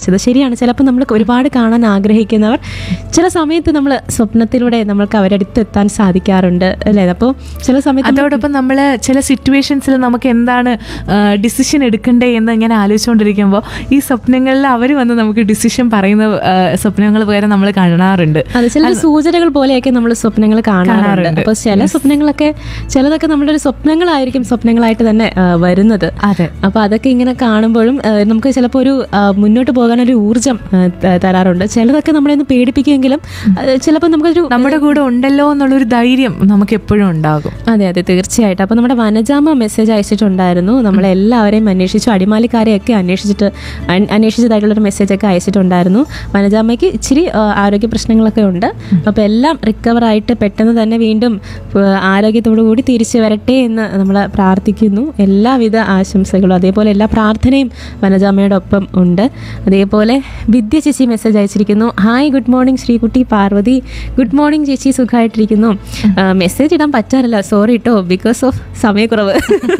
ചോദിച്ചത് ശരിയാണ് ചിലപ്പോൾ നമ്മൾ ഒരുപാട് കാണാൻ ആഗ്രഹിക്കുന്നവർ ചില സമയത്ത് നമ്മൾ സ്വപ്നത്തിലൂടെ നമ്മൾക്ക് അവരടുത്ത് എത്താൻ സാധിക്കാറുണ്ട് അല്ലേ അപ്പോൾ ചില സമയത്ത് അതോടൊപ്പം നമ്മൾ ചില സിറ്റുവേഷൻസിൽ നമുക്ക് എന്താണ് ഡിസിഷൻ എടുക്കണ്ടേ എന്ന് ഇങ്ങനെ ആലോചിച്ചുകൊണ്ടിരിക്കുമ്പോൾ ഈ സ്വപ്നങ്ങളിൽ അവർ വന്ന് നമുക്ക് ഡിസിഷൻ പറയുന്ന ആ, സ്വപ്നങ്ങൾ വരെ നമ്മൾ കാണാറുണ്ട് അത് ചില സൂചനകൾ പോലെയൊക്കെ നമ്മൾ സ്വപ്നങ്ങൾ കാണാറുണ്ട് കാണാറുണ്ട്. അപ്പോൾ ചില സ്വപ്നങ്ങളൊക്കെ ചിലതൊക്കെ നമ്മുടെ ഒരു സ്വപ്നങ്ങളായിരിക്കും സ്വപ്നങ്ങളായിട്ട് തന്നെ ആ, വരുന്നത് അതെ അപ്പോൾ അതൊക്കെ ഇങ്ങനെ കാണുമ്പോഴും ആ, നമുക്ക് ചിലപ്പോൾ ഒരു ആ, മുന്നോട്ട് പോകാൻ ഒരു ഊർജ്ജം ആ, ത- തരാറുണ്ട് ചിലതൊക്കെ നമ്മളെ ഒന്ന് പേടിപ്പിക്കുമെങ്കിലും അത് ചിലപ്പോൾ നമുക്കൊരു നമ്മുടെ കൂടെ ഉണ്ടല്ലോ എന്നുള്ളൊരു ധൈര്യം നമുക്ക് എപ്പോഴും ഉണ്ടാകും അതെ അതെ തീർച്ചയായിട്ടും അപ്പോൾ നമ്മുടെ വനജാമ മെസ്സേജ് അയച്ചിട്ടുണ്ടായിരുന്നു നമ്മളെല്ലാവരെയും അന്വേഷിച്ചു അടിമാലിക്കാരെയൊക്കെ അന്വേഷിച്ചിട്ട് അൻ- അന്വേഷിച്ചതായിട്ടുള്ളൊരു മെസ്സേജൊക്കെ അയച്ചിട്ടുണ്ടായിരുന്നു വനജാമയ്ക്ക് ഇച്ചിരി ആ, ആരോഗ്യ പ്രശ്നങ്ങളൊക്കെ ഉണ്ട് അപ്പോൾ എല്ലാം റിക്കവർ ആയിട്ട് പെട്ടെന്ന് തന്നെ വീണ്ടും ആ, ആരോഗ്യത്തോടു കൂടി തിരിച്ചു വരട്ടെ എന്ന് നമ്മൾ പ്രാർത്ഥിക്കുന്നു എല്ലാവിധ ആശംസകളും അതേപോലെ എല്ലാ പ്രാർത്ഥനയും വനജാമയുടെ ഒപ്പം ഉണ്ട് അതേപോലെ വിദ്യ ചേച്ചി മെസ്സേജ് അയച്ചിരിക്കുന്നു hi good morning Sreekutty Parvathy good morning ചേച്ചി സുഖമായിട്ടിരിക്കുന്നു മെസ്സേജ് ഇടാൻ പറ്റാറില്ല സോറി കേട്ടോ ബിക്കോസ് ഓഫ് സമയക്കുറവ്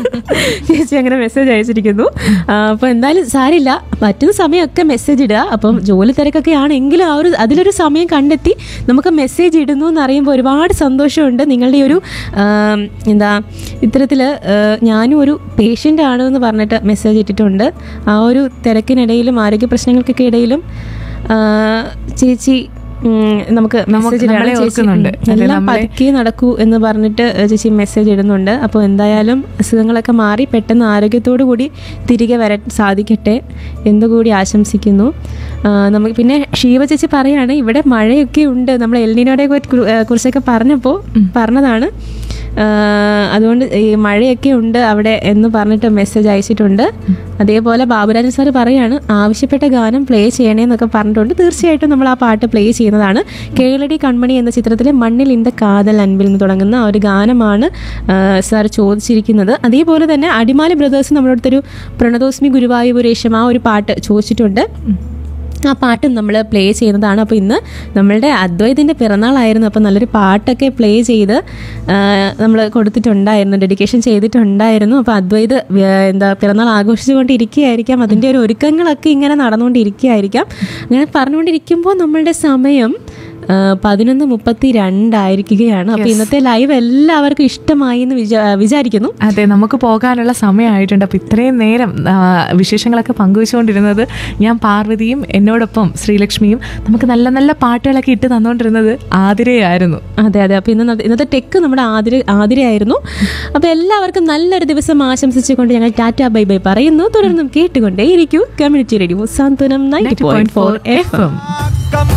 ചേച്ചി അങ്ങനെ മെസ്സേജ് അയച്ചിരിക്കുന്നു അപ്പോൾ എന്തായാലും സാരില്ല പറ്റുന്ന സമയമൊക്കെ മെസ്സേജ് ഇടുക അപ്പം ജോലി തിരക്കൊക്കെ ആണെങ്കിലും ആ ഒരു അതിലൊരു സമയം കണ്ടെത്തി നമുക്ക് മെസ്സേജ് ഇടുന്നു എന്ന് അറിയുമ്പോൾ ഒരുപാട് സന്തോഷമുണ്ട് നിങ്ങളുടെ ഈ ഒരു ആം, എന്താ ഇത്തരത്തിൽ ഞാനും ഒരു പേഷ്യൻ്റ് ആണ് എന്ന് പറഞ്ഞിട്ട് മെസ്സേജ് ഇട്ടിട്ടുണ്ട് ആ ഒരു തിരക്കിനിടയിലും ആരോഗ്യ പ്രശ്നങ്ങൾക്കൊക്കെ ഇടയിലും ആ, ചേച്ചി ഉം, നമുക്ക് മെസ്സേജ് ഇടണം. നമ്മളെ ചേച്ചി, ഓർക്കുന്നുണ്ട്. ഉം, അല്ലേ, എല്ലാം നമ്മളെ- പതുക്കെ നടക്കൂ എന്ന് പറഞ്ഞിട്ട് ചേച്ചി മെസ്സേജ് ഇടുന്നുണ്ട് അപ്പോൾ എന്തായാലും അസുഖങ്ങളൊക്കെ മാറി പെട്ടെന്ന് ആരോഗ്യത്തോടു കൂടി തിരികെ വരാൻ സാധിക്കട്ടെ എന്നുകൂടി ആശംസിക്കുന്നു ആ, നമുക്ക് പിന്നെ ഷീവ ചേച്ചി പറയാണ് ഇവിടെ മഴയൊക്കെ ഉണ്ട് നമ്മൾ എൽനിനോടെ കുറിച്ചൊക്കെ പറഞ്ഞപ്പോൾ പറഞ്ഞതാണ് ആ, അതുകൊണ്ട് ഈ മഴയൊക്കെ ഉണ്ട് അവിടെ എന്ന് പറഞ്ഞിട്ട് മെസ്സേജ് അയച്ചിട്ടുണ്ട് അതേപോലെ ബാബുരാജൻ സാർ പറയാണ് ആവശ്യപ്പെട്ട ഗാനം പ്ലേ ചെയ്യണേ എന്നൊക്കെ പറഞ്ഞിട്ടുണ്ട് തീർച്ചയായിട്ടും നമ്മൾ ആ പാട്ട് പ്ലേ ചെയ്യുന്നതാണ് കേളടി കൺമണി എന്ന ചിത്രത്തിലെ മണ്ണിൽ ഇന്റെ കാതൽ അൻപിൽ നിന്ന് തുടങ്ങുന്ന ആ ഒരു ഗാനമാണ് ആ, സാർ ചോദിച്ചിരിക്കുന്നത് അതേപോലെ തന്നെ അടിമാലി ബ്രദേഴ്സ് നമ്മളടുത്തൊരു പ്രണതോസ്മി ഗുരുവായൂരേശം ആ ഒരു പാട്ട് ചോദിച്ചിട്ടുണ്ട് ആ പാട്ടും നമ്മൾ പ്ലേ ചെയ്യുന്നതാണ് അപ്പോൾ ഇന്ന് നമ്മളുടെ അദ്വൈതിൻ്റെ പിറന്നാളായിരുന്നു അപ്പോൾ നല്ലൊരു പാട്ടൊക്കെ പ്ലേ ചെയ്ത് നമ്മൾ കൊടുത്തിട്ടുണ്ടായിരുന്നു ഡെഡിക്കേഷൻ ചെയ്തിട്ടുണ്ടായിരുന്നു അപ്പോൾ അദ്വൈത് വ്യ- എന്താ പിറന്നാൾ ആഘോഷിച്ചുകൊണ്ടിരിക്കുകയായിരിക്കാം അതിൻ്റെ ഒരു ഒരുക്കങ്ങളൊക്കെ ഇങ്ങനെ നടന്നുകൊണ്ടിരിക്കുകയായിരിക്കാം അങ്ങനെ പറഞ്ഞുകൊണ്ടിരിക്കുമ്പോൾ നമ്മളുടെ സമയം ആ, പതിനൊന്ന് മുപ്പത്തി രണ്ടായിരിക്കുകയാണ് അപ്പോൾ ഇന്നത്തെ ലൈവ് എല്ലാവർക്കും ഇഷ്ടമായി എന്ന് വിചാ വിചാരിക്കുന്നു അതെ നമുക്ക് പോകാനുള്ള സമയമായിട്ടുണ്ട് അപ്പോൾ ഇത്രയും നേരം ആ, വിശേഷങ്ങളൊക്കെ പങ്കുവച്ചുകൊണ്ടിരുന്നത് ഞാൻ പാർവതിയും എന്നോടൊപ്പം ശ്രീലക്ഷ്മിയും നമുക്ക് നല്ല നല്ല പാട്ടുകളൊക്കെ ഇട്ട് തന്നുകൊണ്ടിരുന്നത് ആതിരയായിരുന്നു അതെ അതെ അപ്പോൾ ഇന്ന് ഇന്നത്തെ ടെക്ക് നമ്മുടെ ആതിര ആതിരയായിരുന്നു അപ്പോൾ എല്ലാവർക്കും നല്ലൊരു ദിവസം ആശംസിച്ചുകൊണ്ട് ഞങ്ങൾ ടാറ്റ ബൈ ബൈ പറയുന്നു തുടർന്നും കേട്ടുകൊണ്ടേയിരിക്കൂ community radio Santhwanam ninety point four F M